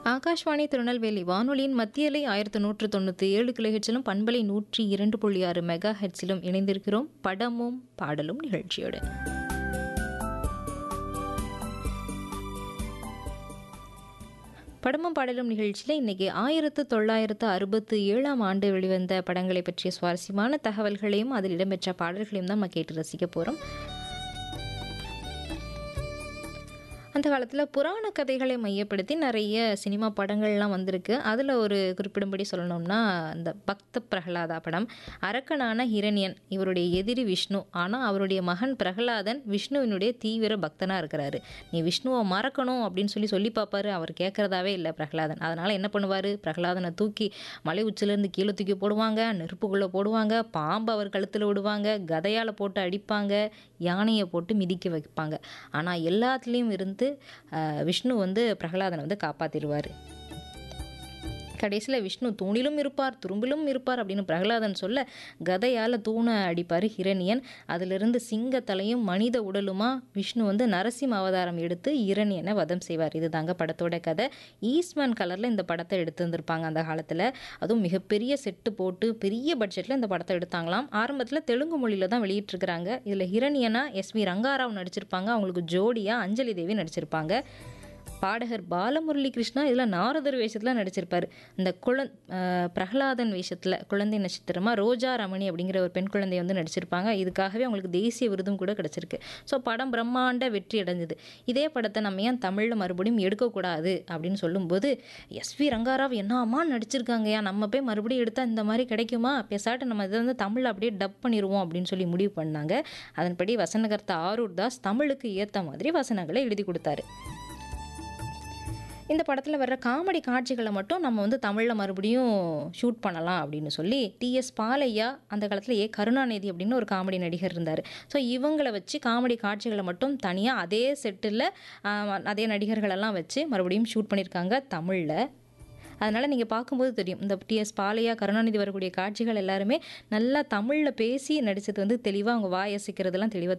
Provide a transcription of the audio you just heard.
ஆகாஷ்வாணி திருநெல்வேலி வானொலியின் மத்திய அலை ஆயிரத்து நூற்று தொண்ணூற்றி ஏழு கிலோஹெட்ஸிலும் பண்பலை நூற்றி இரண்டு புள்ளி ஆறு மெகா ஹெட்ஸிலும் இணைந்திருக்கிறோம் படமும் பாடலும் நிகழ்ச்சியோடு படமும் பாடலும் நிகழ்ச்சியில் இன்றைக்கி ஆயிரத்து தொள்ளாயிரத்து அறுபத்து ஏழாம் ஆண்டு வெளிவந்த படங்களை பற்றிய சுவாரஸ்யமான தகவல்களையும் அதில் இடம்பெற்ற பாடல்களையும் தான் நம்ம கேட்டு ரசிக்க போகிறோம் அந்த காலத்தில் புராண கதைகளை மையப்படுத்தி நிறைய சினிமா படங்கள்லாம் வந்திருக்கு அதில் ஒரு குறிப்பிடும்படி சொல்லணும்னா இந்த பக்த பிரகலாதா படம் அரக்கனான ஹிரண்யன் இவருடைய எதிரி விஷ்ணு ஆனால் அவருடைய மகன் பிரகலாதன் விஷ்ணுவினுடைய தீவிர பக்தனாக இருக்கிறாரு நீ விஷ்ணுவை மறக்கணும் அப்படின்னு சொல்லி சொல்லி பார்ப்பாரு அவர் கேட்குறதாவே இல்லை பிரகலாதன் அதனால் என்ன பண்ணுவார் பிரகலாதனை தூக்கி மலை உச்சிலேருந்து கீழே தூக்கி போடுவாங்க நெருப்புக்குள்ளே போடுவாங்க பாம்பு அவர் கழுத்தில் விடுவாங்க கதையால் போட்டு அடிப்பாங்க யானையை போட்டு மிதிக்க வைப்பாங்க ஆனால் எல்லாத்துலேயும் இருந்து விஷ்ணு வந்து பிரகலாதனை வந்து காப்பாற்றிடுவார் கடைசியில் விஷ்ணு தூணிலும் இருப்பார் துரும்பிலும் இருப்பார் அப்படின்னு பிரகலாதன் சொல்ல கதையால் தூணை அடிப்பார் ஹிரண்யன் அதிலிருந்து சிங்கத்தலையும் மனித உடலுமா விஷ்ணு வந்து நரசிம்ம அவதாரம் எடுத்து இரணியனை வதம் செய்வார் இது தாங்க படத்தோட கதை ஈஸ்மன் கலரில் இந்த படத்தை எடுத்துருந்துருப்பாங்க அந்த காலத்தில் அதுவும் மிகப்பெரிய செட்டு போட்டு பெரிய பட்ஜெட்டில் இந்த படத்தை எடுத்தாங்களாம் ஆரம்பத்தில் தெலுங்கு மொழியில் தான் வெளியிட்டிருக்கிறாங்க இதில் ஹிரண்யனா எஸ் வி ரங்காராவ் நடிச்சிருப்பாங்க அவங்களுக்கு ஜோடியாக அஞ்சலி தேவி நடிச்சிருப்பாங்க பாடகர் பாலமுரளி கிருஷ்ணா இதில் நாரதர் வேஷத்தில் நடிச்சிருப்பார் இந்த குழந் பிரகலாதன் வேஷத்தில் குழந்தை நட்சத்திரமாக ரோஜா ரமணி அப்படிங்கிற ஒரு பெண் குழந்தை வந்து நடிச்சிருப்பாங்க இதுக்காகவே அவங்களுக்கு தேசிய விருதும் கூட கிடச்சிருக்கு ஸோ படம் பிரம்மாண்ட வெற்றி அடைஞ்சது இதே படத்தை நம்ம ஏன் தமிழில் மறுபடியும் எடுக்கக்கூடாது அப்படின்னு சொல்லும்போது எஸ் வி ரங்காராவ் என்னம்மா நடிச்சிருக்காங்கயா நம்ம போய் மறுபடியும் எடுத்தால் இந்த மாதிரி கிடைக்குமா பேசாட்டு நம்ம இதை வந்து தமிழில் அப்படியே டப் பண்ணிடுவோம் அப்படின்னு சொல்லி முடிவு பண்ணாங்க அதன்படி வசனகர்த்தா ஆரூர் தாஸ் தமிழுக்கு ஏற்ற மாதிரி வசனங்களை எழுதி கொடுத்தாரு இந்த படத்தில் வர்ற காமெடி காட்சிகளை மட்டும் நம்ம வந்து தமிழில் மறுபடியும் ஷூட் பண்ணலாம் அப்படின்னு சொல்லி டிஎஸ் பாலையா அந்த காலத்தில் ஏ கருணாநிதி அப்படின்னு ஒரு காமெடி நடிகர் இருந்தார் ஸோ இவங்களை வச்சு காமெடி காட்சிகளை மட்டும் தனியாக அதே செட்டில் அதே நடிகர்களெல்லாம் வச்சு மறுபடியும் ஷூட் பண்ணியிருக்காங்க தமிழில் அதனால் நீங்கள் பார்க்கும்போது தெரியும் இந்த டிஎஸ் பாலையா கருணாநிதி வரக்கூடிய காட்சிகள் எல்லாருமே நல்லா தமிழில் பேசி நடித்தது வந்து தெளிவாக அவங்க வாயசிக்கிறதெல்லாம் தெளிவாக